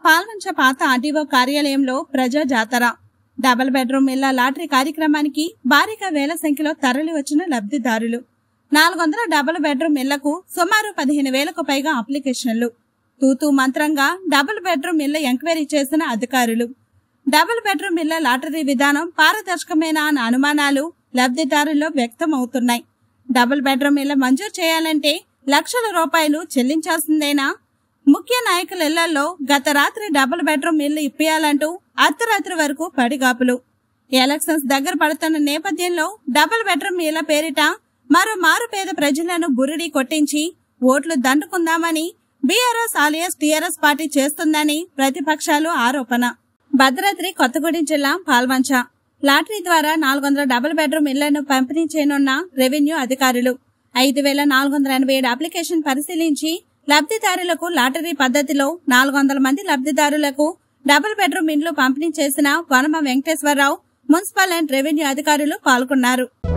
పాల్వంచ పాత ఆర్డీఓ కార్యాలయంలో ప్రజా జాతర డబుల్ బెడ్రూమ్ ఇళ్ల లాటరీ కార్యక్రమానికి భారీగా వేల సంఖ్యలో తరలి వచ్చిన లబ్ధిదారులు నాలుగు వందల డబుల్ బెడ్రూమ్ ఇళ్లకు సుమారు పదిహేను వేలకు పైగా అప్లికేషన్లు తూతూ మంత్రంగా డబుల్ బెడ్రూమ్ ఇళ్ల ఎంక్వైరీ చేసిన అధికారులు డబుల్ బెడ్రూమ్ ఇళ్ల లాటరీ విధానం పారదర్శకమైన అన్న అనుమానాలు లబ్ధిదారుల్లో వ్యక్తమవుతున్నాయి డబుల్ బెడ్రూమ్ ఇళ్ల మంజూరు చేయాలంటే లక్షల రూపాయలు చెల్లించాల్సిందేనా ముఖ్య నాయకుల ఇళ్లలో గత రాత్రి డబుల్ బెడ్రూమ్ ఇల్లు ఇప్పియాలంటూ అర్ధరాత్రి వరకు పడిగాపులు ఎలక్షన్స్ దగ్గర పడుతున్న నేపథ్యంలో డబుల్ బెడ్రూమ్ ఇళ్ల పేరిట మరో మారు పేద ప్రజలను బురిడి కొట్టించి ఓట్లు దండుకుందామని బీఆర్ఎస్ ఆలియస్ టీఆర్ఎస్ పార్టీ చేస్తుందని ప్రతిపక్షాలు ఆరోపణ భద్రాద్రి కొత్తగూడెం జిల్లా పాల్వంచ లాటరీ ద్వారా నాలుగు వందల డబుల్ బెడ్రూమ్ ఇళ్లను పంపిణీ చేయనున్న రెవెన్యూ అధికారులు ఐదు వేల నాలుగు వందల ఎనభై ఏడు అప్లికేషన్ పరిశీలించి లబ్ధిదారులకు లాటరీ పద్ధతిలో నాలుగు వందల మంది లబ్ధిదారులకు డబుల్ బెడ్రూమ్ ఇండ్లు పంపిణీ చేసిన Vanama Venkateswararao municipal and revenue అధికారులు పాల్గొన్నారు